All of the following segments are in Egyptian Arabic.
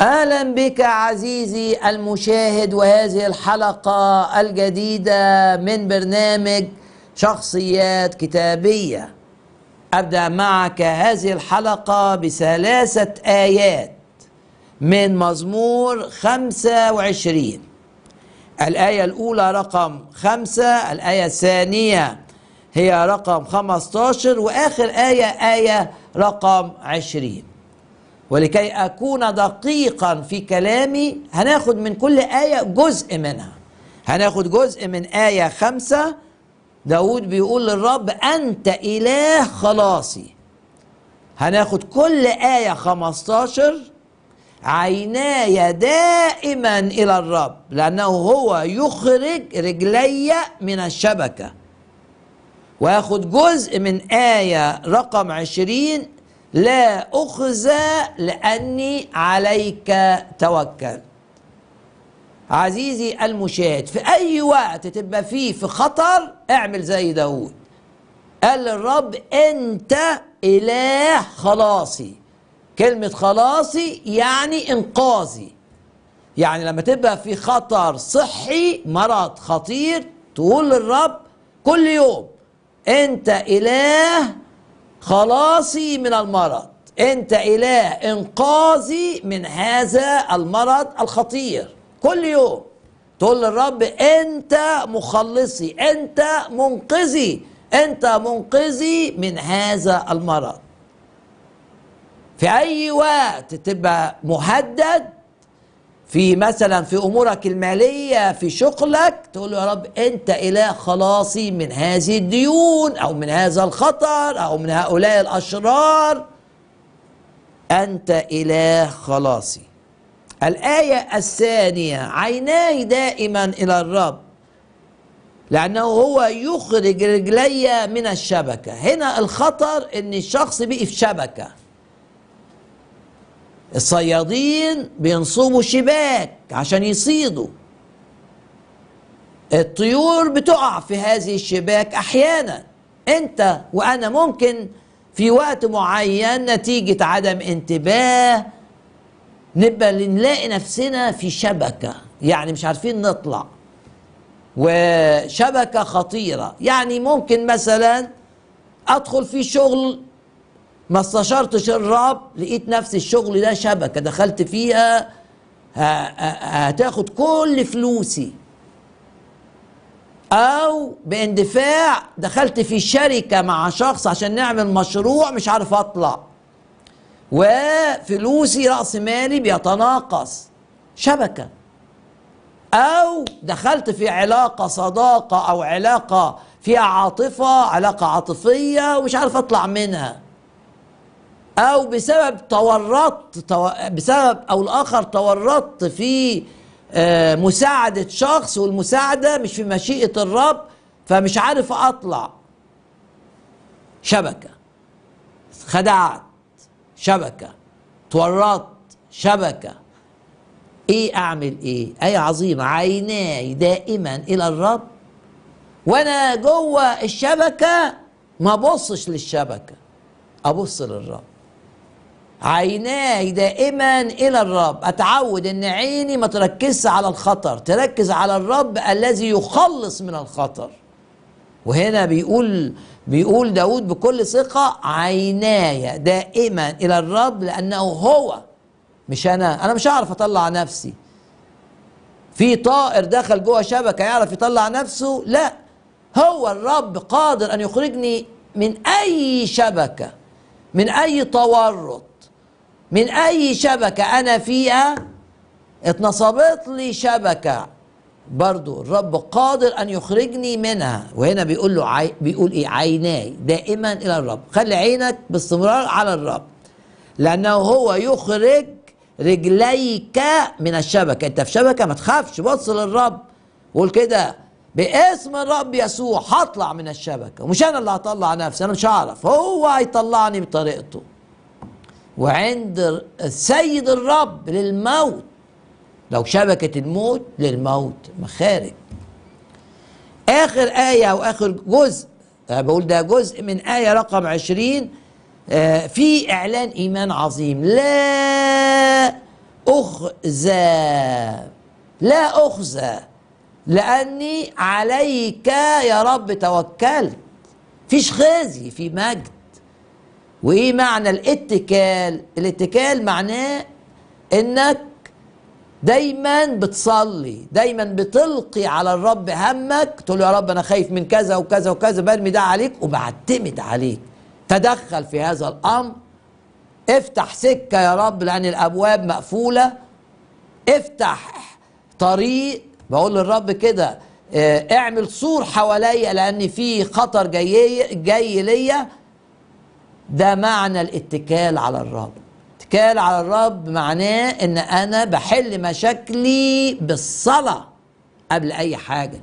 اهلا بك عزيزي المشاهد وهذه الحلقه الجديده من برنامج شخصيات كتابيه ابدا معك هذه الحلقه بثلاثه ايات من مزمور 25 الايه الاولى رقم خمسة الايه الثانيه هي رقم 15 واخر ايه ايه رقم 20 ولكي أكون دقيقا في كلامي هناخد من كل آية جزء منها هناخد جزء من آية خمسة داود بيقول للرب أنت إله خلاصي هناخد كل آية خمستاشر عيناي دائما إلى الرب لأنه هو يخرج رجلي من الشبكة وآخد جزء من آية رقم عشرين لا أخزى لأني عليك توكل عزيزي المشاهد في أي وقت تبقى فيه في خطر اعمل زي داود قال للرب أنت إله خلاصي كلمة خلاصي يعني إنقاذي يعني لما تبقى في خطر صحي مرض خطير تقول للرب كل يوم أنت إله خلاصي من المرض انت اله انقاذي من هذا المرض الخطير كل يوم تقول للرب انت مخلصي انت منقذي انت منقذي من هذا المرض في اي وقت تبقى مهدد في مثلا في امورك الماليه في شغلك تقول له يا رب انت اله خلاصي من هذه الديون او من هذا الخطر او من هؤلاء الاشرار انت اله خلاصي الايه الثانيه عيناي دائما الى الرب لانه هو يخرج رجلي من الشبكه هنا الخطر ان الشخص بقي في شبكه الصيادين بينصبوا شباك عشان يصيدوا الطيور بتقع في هذه الشباك احيانا انت وانا ممكن في وقت معين نتيجة عدم انتباه نبقى نلاقي نفسنا في شبكة يعني مش عارفين نطلع وشبكة خطيرة يعني ممكن مثلا ادخل في شغل ما استشرتش الرب لقيت نفس الشغل ده شبكه دخلت فيها هتاخد كل فلوسي او باندفاع دخلت في شركه مع شخص عشان نعمل مشروع مش عارف اطلع وفلوسي راس مالي بيتناقص شبكه او دخلت في علاقه صداقه او علاقه فيها عاطفه علاقه عاطفيه ومش عارف اطلع منها او بسبب تورطت تو... بسبب او الاخر تورطت في آه مساعده شخص والمساعده مش في مشيئه الرب فمش عارف اطلع شبكه خدعت شبكه تورطت شبكه ايه اعمل ايه ايه عظيمه عيناي دائما الى الرب وانا جوه الشبكه ما ابصش للشبكه ابص للرب عيناي دائما الى الرب اتعود ان عيني ما تركزش على الخطر تركز على الرب الذي يخلص من الخطر وهنا بيقول بيقول داود بكل ثقة عيناي دائما إلى الرب لأنه هو مش أنا أنا مش هعرف أطلع نفسي في طائر دخل جوه شبكة يعرف يطلع نفسه لا هو الرب قادر أن يخرجني من أي شبكة من أي تورط من اي شبكة انا فيها اتنصبت لي شبكة برضو الرب قادر ان يخرجني منها وهنا بيقول له عي... بيقول ايه عيناي دائما الى الرب خلي عينك باستمرار على الرب لانه هو يخرج رجليك من الشبكة انت في شبكة ما تخافش بص للرب قول كده باسم الرب يسوع هطلع من الشبكة ومش انا اللي هطلع نفسي انا مش هعرف هو هيطلعني بطريقته وعند السيد الرب للموت لو شبكة الموت للموت مخارج آخر آية أو آخر جزء بقول ده جزء من آية رقم عشرين في إعلان إيمان عظيم لا أخزى لا أخزى لأني عليك يا رب توكلت فيش خزي في مجد وإيه معنى الاتكال الاتكال معناه إنك دايما بتصلي دايما بتلقي على الرب همك تقول له يا رب انا خايف من كذا وكذا وكذا برمي ده عليك وبعتمد عليك تدخل في هذا الامر افتح سكه يا رب لان الابواب مقفوله افتح طريق بقول للرب كده اه اعمل سور حواليا لان في خطر جاي جاي ليا ده معنى الاتكال على الرب اتكال على الرب معناه ان انا بحل مشاكلي بالصلاه قبل اي حاجه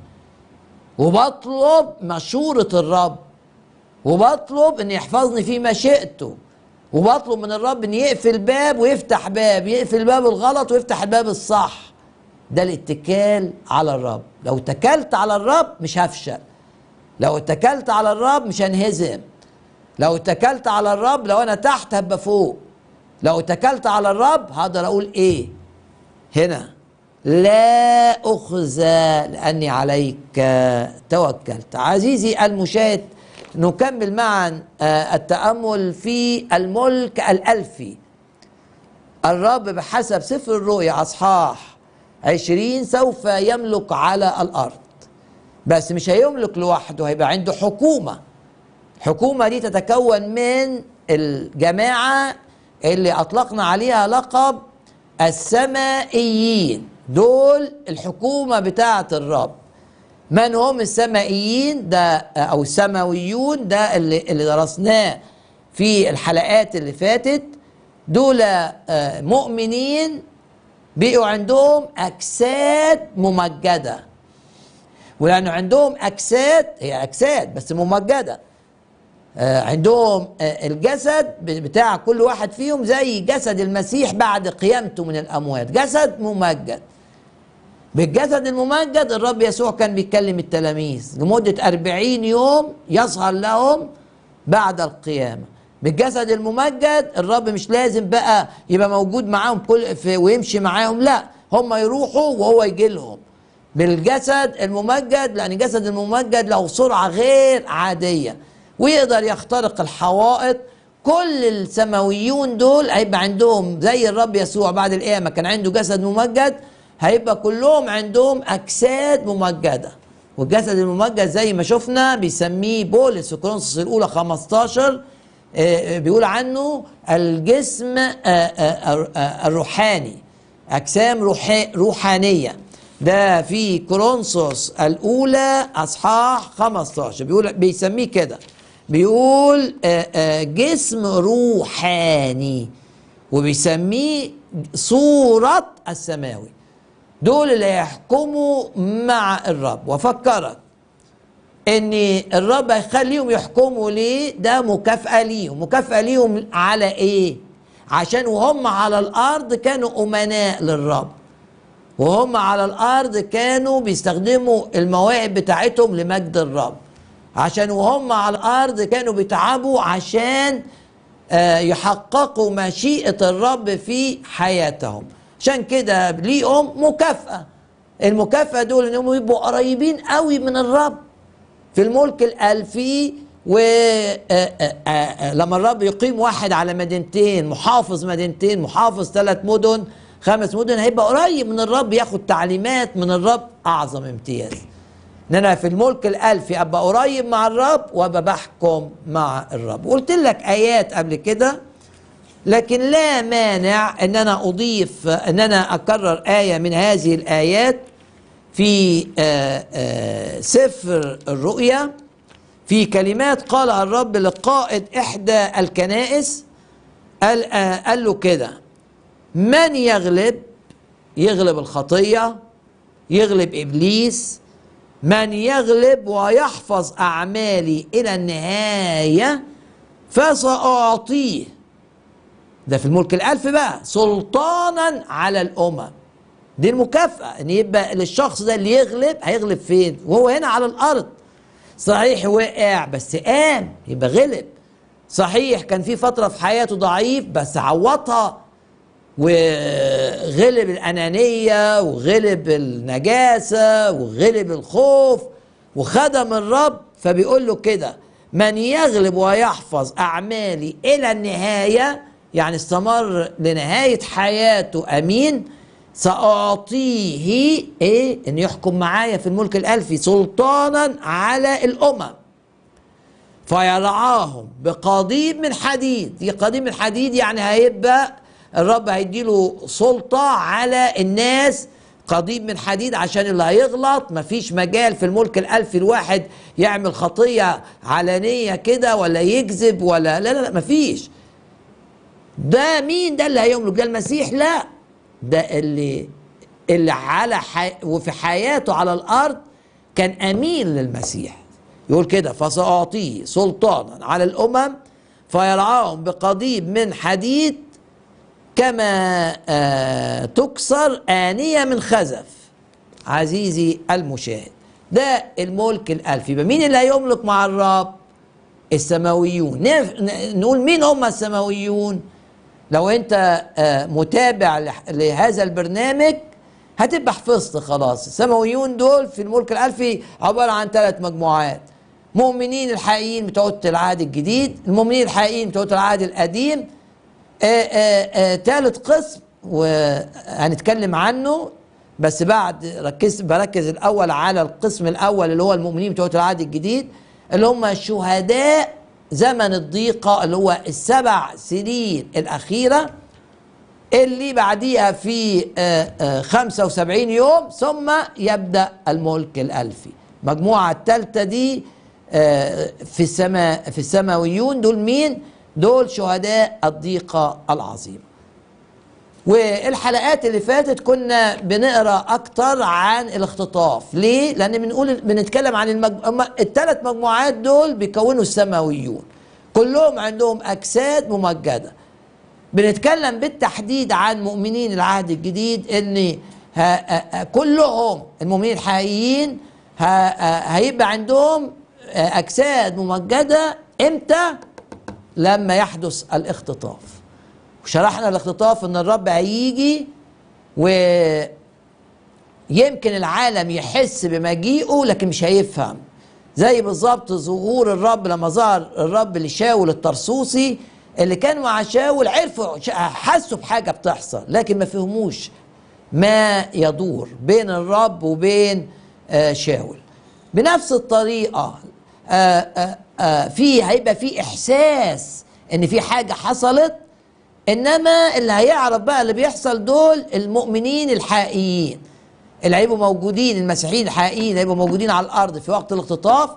وبطلب مشوره الرب وبطلب ان يحفظني في مشيئته وبطلب من الرب ان يقفل باب ويفتح باب يقفل الباب الغلط ويفتح الباب الصح ده الاتكال على الرب لو اتكلت على الرب مش هفشل لو اتكلت على الرب مش هنهزم لو اتكلت على الرب لو انا تحت هبقى فوق لو اتكلت على الرب هقدر اقول ايه هنا لا اخزى لاني عليك توكلت عزيزي المشاهد نكمل معا التامل في الملك الالفي الرب بحسب سفر الرؤيا اصحاح عشرين سوف يملك على الارض بس مش هيملك لوحده هيبقى عنده حكومه الحكومه دي تتكون من الجماعه اللي اطلقنا عليها لقب السمائيين دول الحكومه بتاعه الرب من هم السمائيين ده او السماويون ده اللي, اللي درسناه في الحلقات اللي فاتت دول مؤمنين بقوا عندهم اجساد ممجده ولانه عندهم اجساد هي اجساد بس ممجده عندهم الجسد بتاع كل واحد فيهم زي جسد المسيح بعد قيامته من الاموات جسد ممجد بالجسد الممجد الرب يسوع كان بيتكلم التلاميذ لمدة أربعين يوم يظهر لهم بعد القيامة بالجسد الممجد الرب مش لازم بقى يبقى موجود معاهم كل في ويمشي معاهم لا هم يروحوا وهو يجي لهم بالجسد الممجد لأن الجسد الممجد له سرعة غير عادية ويقدر يخترق الحوائط كل السماويون دول هيبقى عندهم زي الرب يسوع بعد القيامة كان عنده جسد ممجد هيبقى كلهم عندهم أجساد ممجدة والجسد الممجد زي ما شفنا بيسميه بولس في كورنثوس الأولى 15 بيقول عنه الجسم الروحاني أجسام روحانية ده في كورنثوس الأولى أصحاح 15 بيقول بيسميه كده بيقول جسم روحاني وبيسميه صورة السماوي دول اللي يحكموا مع الرب وفكرك ان الرب هيخليهم يحكموا ليه ده مكافأة ليهم مكافأة ليهم على ايه عشان وهم على الارض كانوا امناء للرب وهم على الارض كانوا بيستخدموا المواهب بتاعتهم لمجد الرب عشان وهم على الارض كانوا بيتعبوا عشان يحققوا مشيئة الرب في حياتهم عشان كده ليهم مكافأة المكافأة دول انهم يبقوا قريبين قوي من الرب في الملك الألفي ولما الرب يقيم واحد على مدينتين محافظ مدينتين محافظ ثلاث مدن خمس مدن هيبقى قريب من الرب ياخد تعليمات من الرب أعظم امتياز ان انا في الملك الالفي ابقى قريب مع الرب وابقى بحكم مع الرب قلت لك ايات قبل كده لكن لا مانع ان انا اضيف ان انا اكرر ايه من هذه الايات في آآ آآ سفر الرؤيا في كلمات قالها الرب لقائد احدى الكنائس قال, قال له كده من يغلب يغلب الخطيه يغلب ابليس من يغلب ويحفظ اعمالي الى النهايه فساعطيه ده في الملك الالف بقى سلطانا على الامم دي المكافاه ان يبقى للشخص ده اللي يغلب هيغلب فين وهو هنا على الارض صحيح وقع بس قام يبقى غلب صحيح كان في فتره في حياته ضعيف بس عوضها وغلب الأنانية وغلب النجاسة وغلب الخوف وخدم الرب فبيقول له كده من يغلب ويحفظ أعمالي إلى النهاية يعني استمر لنهاية حياته أمين سأعطيه إيه إن يحكم معايا في الملك الألفي سلطانا على الأمم فيرعاهم بقضيب من حديد دي قضيب من حديد يعني هيبقى الرب هيديله سلطة على الناس قضيب من حديد عشان اللي هيغلط مفيش مجال في الملك الألفي الواحد يعمل خطية علنية كده ولا يكذب ولا لا لا لا مفيش ده مين ده اللي هيملك ده المسيح لا ده اللي اللي على حي... وفي حياته على الأرض كان أمين للمسيح يقول كده فسأعطيه سلطانا على الأمم فيرعاهم بقضيب من حديد كما آه تكسر آنية من خزف عزيزي المشاهد ده الملك الألفي يبقى مين اللي هيملك مع الرب السماويون نف... نقول مين هم السماويون لو انت آه متابع لح... لهذا البرنامج هتبقى حفظت خلاص السماويون دول في الملك الألفي عبارة عن ثلاث مجموعات مؤمنين الحقيقيين بتوع العهد الجديد المؤمنين الحقيقيين بتوع العهد القديم ثالث قسم وهنتكلم عنه بس بعد ركز بركز الاول على القسم الاول اللي هو المؤمنين بتوع العهد الجديد اللي هم شهداء زمن الضيقه اللي هو السبع سنين الاخيره اللي بعديها في 75 يوم ثم يبدا الملك الالفي المجموعه الثالثه دي في السماء في السماويون دول مين دول شهداء الضيقة العظيمة والحلقات اللي فاتت كنا بنقرا اكتر عن الاختطاف ليه لان بنقول بنتكلم عن المج... الثلاث مجموعات دول بيكونوا السماويون كلهم عندهم اجساد ممجده بنتكلم بالتحديد عن مؤمنين العهد الجديد ان ها... ها... كلهم المؤمنين الحقيقيين هيبقى عندهم اجساد ممجده امتى لما يحدث الاختطاف وشرحنا الاختطاف ان الرب هيجي ويمكن العالم يحس بمجيئه لكن مش هيفهم زي بالظبط ظهور الرب لما ظهر الرب لشاول الطرسوسي اللي كان مع شاول عرفوا حسوا بحاجه بتحصل لكن ما فهموش ما يدور بين الرب وبين شاول بنفس الطريقه آآ آآ في هيبقى في احساس ان في حاجه حصلت انما اللي هيعرف بقى اللي بيحصل دول المؤمنين الحقيقيين اللي هيبقوا موجودين المسيحيين الحقيقيين هيبقوا موجودين على الارض في وقت الاختطاف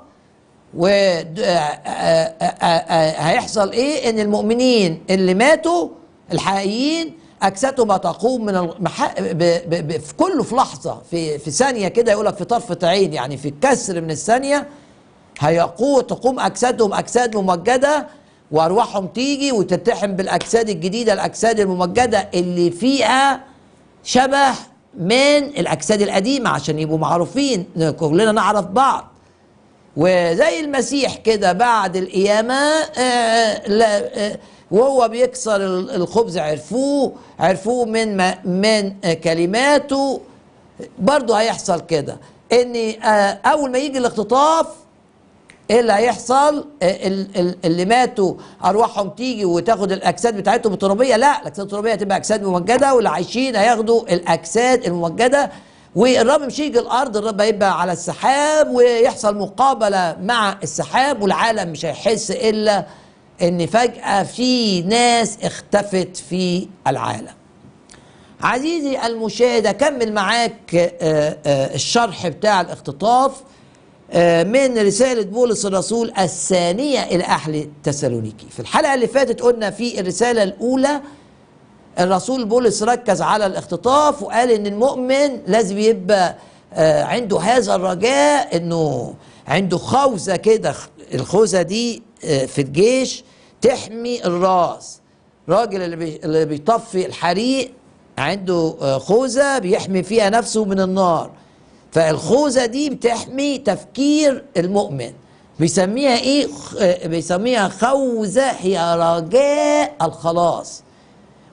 وهيحصل ايه ان المؤمنين اللي ماتوا الحقيقيين اجسادهم هتقوم من المح... ب... ب... ب... في كله في لحظه في في ثانيه كده يقول لك في طرفه عين يعني في كسر من الثانيه هيقوم تقوم اجسادهم اجساد ممجده وارواحهم تيجي وتتحم بالاجساد الجديده الاجساد الممجده اللي فيها شبه من الاجساد القديمه عشان يبقوا معروفين كلنا نعرف بعض وزي المسيح كده بعد القيامه آه لا آه وهو بيكسر الخبز عرفوه عرفوه من من كلماته برضه هيحصل كده ان آه اول ما يجي الاختطاف ايه اللي هيحصل اللي ماتوا ارواحهم تيجي وتاخد الاجساد بتاعتهم الترابيه لا الاجساد الترابيه هتبقى اجساد ممجده واللي عايشين هياخدوا الاجساد الممجده والرب مش يجي الارض الرب هيبقى على السحاب ويحصل مقابله مع السحاب والعالم مش هيحس الا ان فجاه في ناس اختفت في العالم عزيزي المشاهد اكمل معاك الشرح بتاع الاختطاف من رسالة بولس الرسول الثانية إلى أهل تسالونيكي في الحلقة اللي فاتت قلنا في الرسالة الأولى الرسول بولس ركز على الاختطاف وقال إن المؤمن لازم يبقى عنده هذا الرجاء إنه عنده خوذة كده الخوذة دي في الجيش تحمي الراس راجل اللي اللي بيطفي الحريق عنده خوذة بيحمي فيها نفسه من النار فالخوذة دي بتحمي تفكير المؤمن بيسميها ايه بيسميها خوذة هي رجاء الخلاص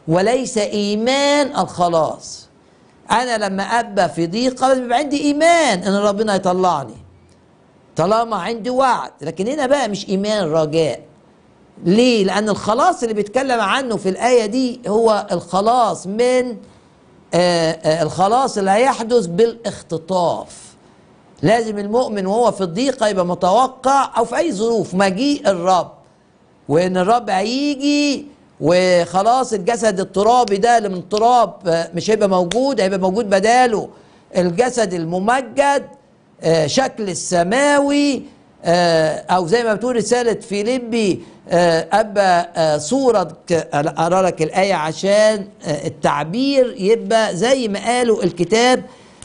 وليس ايمان الخلاص انا لما ابقى في ضيقه بيبقى عندي ايمان ان ربنا يطلعني طالما عندي وعد لكن هنا بقى مش ايمان رجاء ليه لان الخلاص اللي بيتكلم عنه في الايه دي هو الخلاص من آآ آآ الخلاص اللي هيحدث بالاختطاف لازم المؤمن وهو في الضيقه يبقى متوقع او في اي ظروف مجيء الرب وان الرب هيجي وخلاص الجسد الترابي ده اللي من تراب مش هيبقى موجود هيبقى موجود بداله الجسد الممجد شكل السماوي او زي ما بتقول رساله فيليبي ابقى صوره اقرا لك الايه عشان التعبير يبقى زي ما قالوا الكتاب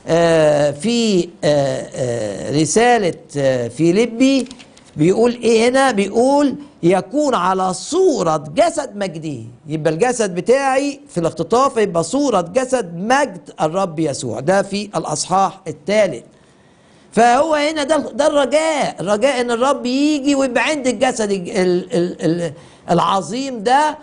في رساله فيليبي بيقول ايه هنا بيقول يكون على صورة جسد مجده يبقى الجسد بتاعي في الاختطاف يبقى صورة جسد مجد الرب يسوع ده في الأصحاح الثالث فهو هنا ده ده الرجاء الرجاء ان الرب يجي ويبقى عند الجسد ال ال ال العظيم ده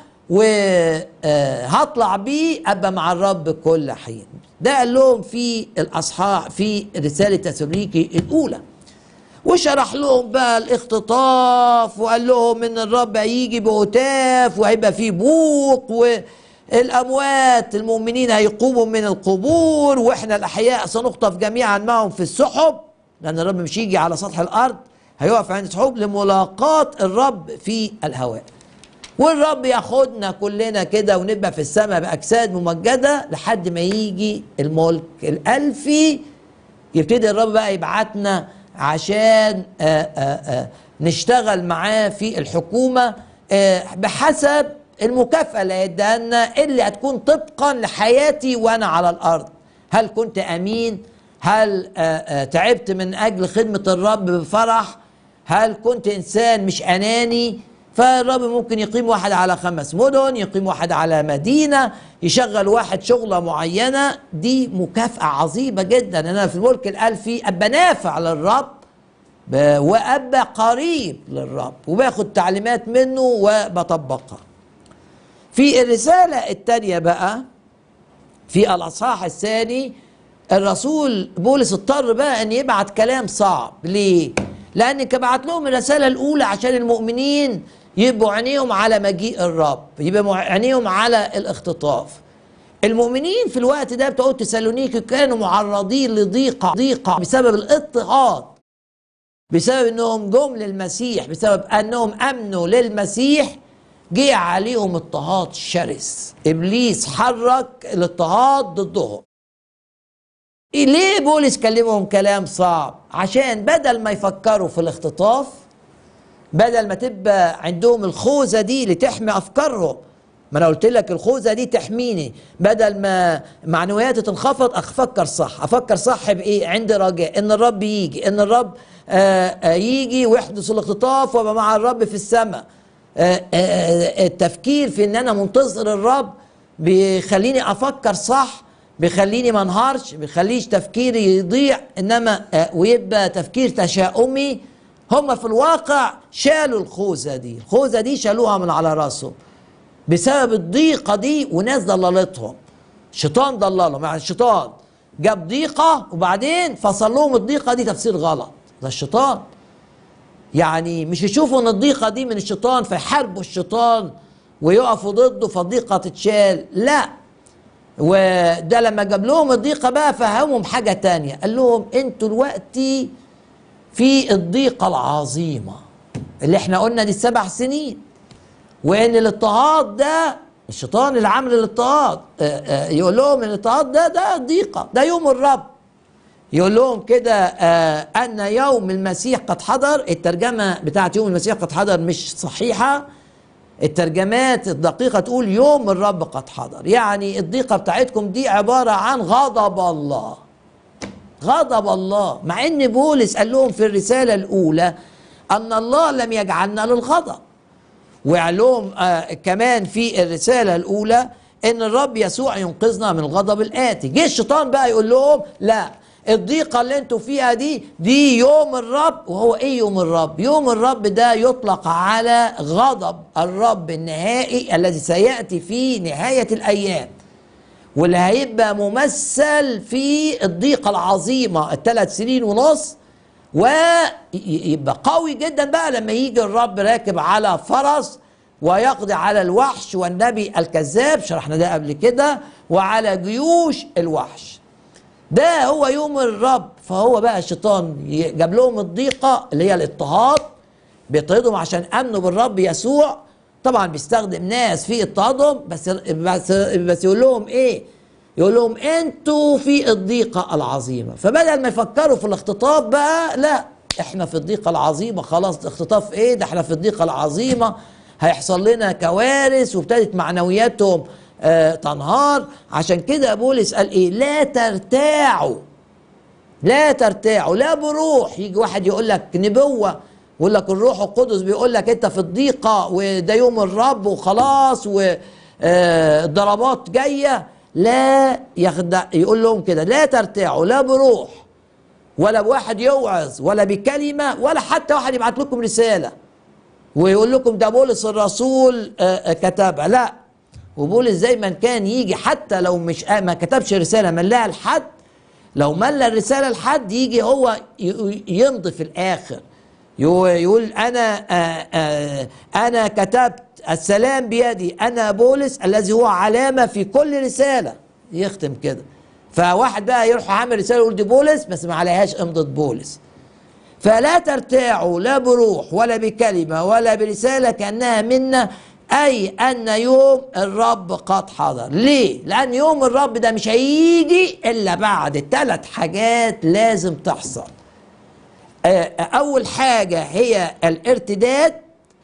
وهطلع بيه ابقى مع الرب كل حين ده قال لهم في الاصحاح في رساله تسالونيكي الاولى وشرح لهم بقى الاختطاف وقال لهم ان الرب هيجي بهتاف وهيبقى فيه بوق والاموات المؤمنين هيقوموا من القبور واحنا الاحياء سنخطف جميعا معهم في السحب لان الرب مش يجي على سطح الارض هيقف عند السحب لملاقاة الرب في الهواء والرب ياخدنا كلنا كده ونبقى في السماء باجساد ممجده لحد ما يجي الملك الالفي يبتدي الرب بقى يبعتنا عشان آآ آآ نشتغل معاه في الحكومة بحسب المكافأة اللي هيديها لنا اللي هتكون طبقا لحياتي وأنا على الأرض هل كنت أمين هل آآ تعبت من أجل خدمة الرب بفرح هل كنت إنسان مش أناني فالرب ممكن يقيم واحد على خمس مدن يقيم واحد على مدينة يشغل واحد شغلة معينة دي مكافأة عظيمة جدا أنا في الملك الألفي أبقى نافع للرب وأبقى قريب للرب وباخد تعليمات منه وبطبقها في الرسالة الثانية بقى في الأصحاح الثاني الرسول بولس اضطر بقى أن يبعت كلام صعب ليه؟ لأن بعت لهم الرسالة الأولى عشان المؤمنين يبقوا عينيهم على مجيء الرب يبقوا عينيهم على الاختطاف المؤمنين في الوقت ده بتوع تسالونيكي كانوا معرضين لضيقه ضيقه بسبب الاضطهاد بسبب انهم جم للمسيح بسبب انهم امنوا للمسيح جه عليهم اضطهاد شرس ابليس حرك الاضطهاد ضدهم ليه بولس كلمهم كلام صعب عشان بدل ما يفكروا في الاختطاف بدل ما تبقى عندهم الخوذه دي لتحمي افكارهم ما انا قلت لك الخوذه دي تحميني بدل ما معنوياتي تنخفض افكر صح افكر صح بايه عندي رجاء ان الرب يجي ان الرب آآ آآ يجي ويحدث الاختطاف وابقى مع الرب في السماء التفكير في ان انا منتظر الرب بيخليني افكر صح بيخليني ما انهارش بيخليش تفكيري يضيع انما ويبقى تفكير تشاؤمي هم في الواقع شالوا الخوذه دي الخوذه دي شالوها من على راسهم بسبب الضيقه دي وناس ضللتهم شيطان ضللهم يعني الشيطان جاب ضيقه وبعدين فصل لهم الضيقه دي تفسير غلط ده الشيطان يعني مش يشوفوا ان الضيقه دي من الشيطان فيحاربوا الشيطان ويقفوا ضده فالضيقه تتشال لا وده لما جاب لهم الضيقه بقى فهمهم حاجه تانية قال لهم انتوا دلوقتي في الضيقه العظيمه اللي احنا قلنا دي السبع سنين وان الاضطهاد ده الشيطان اللي عامل الاضطهاد يقول لهم الاضطهاد ده ده ضيقه ده يوم الرب يقول لهم كده ان يوم المسيح قد حضر الترجمه بتاعت يوم المسيح قد حضر مش صحيحه الترجمات الدقيقه تقول يوم الرب قد حضر يعني الضيقه بتاعتكم دي عباره عن غضب الله غضب الله مع ان بولس قال لهم في الرساله الاولى ان الله لم يجعلنا للغضب وقال لهم آه كمان في الرساله الاولى ان الرب يسوع ينقذنا من الغضب الاتي جه الشيطان بقى يقول لهم لا الضيقة اللي انتوا فيها دي دي يوم الرب وهو ايه يوم الرب يوم الرب ده يطلق على غضب الرب النهائي الذي سيأتي في نهاية الأيام واللي هيبقى ممثل في الضيقة العظيمة الثلاث سنين ونص ويبقى قوي جدا بقى لما يجي الرب راكب على فرس ويقضي على الوحش والنبي الكذاب شرحنا ده قبل كده وعلى جيوش الوحش ده هو يوم الرب فهو بقى الشيطان جاب لهم الضيقة اللي هي الاضطهاد بيضطهدهم عشان امنوا بالرب يسوع طبعا بيستخدم ناس في اضطهادهم بس بس بس يقول لهم ايه يقول لهم انتوا في الضيقة العظيمة فبدل ما يفكروا في الاختطاف بقى لا احنا في الضيقة العظيمة خلاص اختطاف ايه ده احنا في الضيقة العظيمة هيحصل لنا كوارث وابتدت معنوياتهم آه تنهار عشان كده بولس قال ايه لا ترتاعوا لا ترتاعوا لا بروح يجي واحد يقول لك نبوه يقول لك الروح القدس بيقول لك انت في الضيقه وده يوم الرب وخلاص والضربات جايه لا يخدع يقول لهم كده لا ترتاعوا لا بروح ولا بواحد يوعظ ولا بكلمه ولا حتى واحد يبعت لكم رساله ويقول لكم ده بولس الرسول كتبها لا وبولس دايما كان يجي حتى لو مش ما كتبش رساله ملاها لحد لو ملى الرساله لحد يجي هو يمضي في الاخر يقول انا آآ آآ انا كتبت السلام بيدي انا بولس الذي هو علامه في كل رساله يختم كده فواحد بقى يروح عامل رساله يقول دي بولس بس ما عليهاش امضه بولس فلا ترتاعوا لا بروح ولا بكلمه ولا برساله كانها منا اي ان يوم الرب قد حضر ليه لان يوم الرب ده مش هيجي الا بعد ثلاث حاجات لازم تحصل اول حاجه هي الارتداد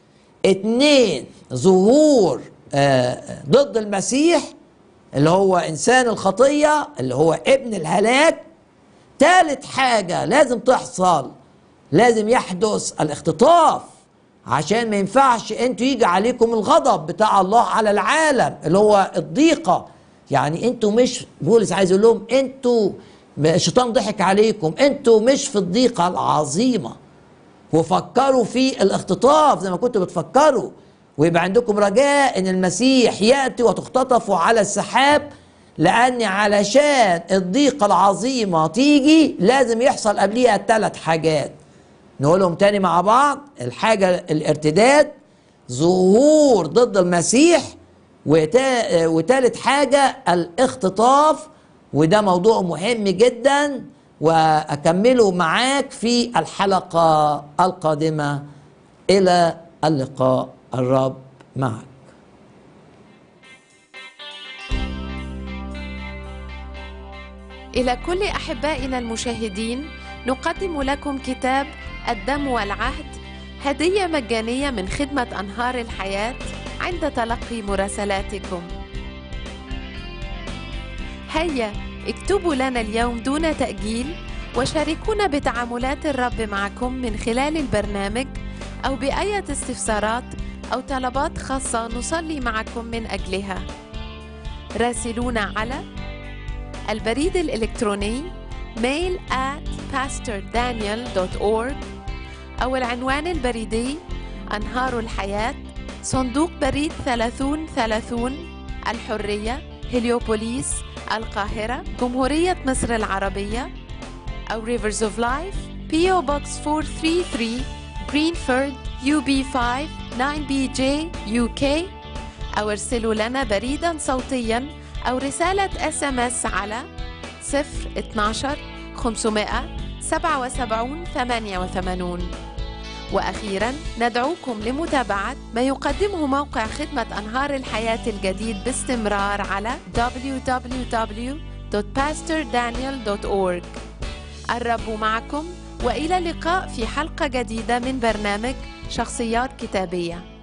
اتنين ظهور ضد المسيح اللي هو انسان الخطيه اللي هو ابن الهلاك ثالث حاجه لازم تحصل لازم يحدث الاختطاف عشان ما ينفعش انتوا يجي عليكم الغضب بتاع الله على العالم اللي هو الضيقه يعني انتوا مش بولس عايز يقول لهم انتوا الشيطان ضحك عليكم انتوا مش في الضيقه العظيمه وفكروا في الاختطاف زي ما كنتوا بتفكروا ويبقى عندكم رجاء ان المسيح ياتي وتختطفوا على السحاب لان علشان الضيقه العظيمه تيجي لازم يحصل قبليها ثلاث حاجات نقولهم تاني مع بعض الحاجة الارتداد ظهور ضد المسيح وتا وتالت حاجة الاختطاف وده موضوع مهم جدا وأكمله معاك في الحلقة القادمة إلى اللقاء الرب معك إلى كل أحبائنا المشاهدين نقدم لكم كتاب الدم والعهد هدية مجانية من خدمة أنهار الحياة عند تلقي مراسلاتكم. هيا اكتبوا لنا اليوم دون تأجيل وشاركونا بتعاملات الرب معكم من خلال البرنامج أو بأية استفسارات أو طلبات خاصة نصلي معكم من أجلها. راسلونا على البريد الإلكتروني mail at pastordaniel.org أو العنوان البريدي أنهار الحياة صندوق بريد 3030 الحرية هليوبوليس القاهرة جمهورية مصر العربية أو Rivers of Life PO Box 433 Greenford UB5 9BJ UK أو ارسلوا لنا بريدا صوتيا أو رسالة اس ام اس على 012 577 88 وأخيرا ندعوكم لمتابعة ما يقدمه موقع خدمة أنهار الحياة الجديد باستمرار على www.pastordaniel.org الرب معكم وإلى اللقاء في حلقة جديدة من برنامج شخصيات كتابية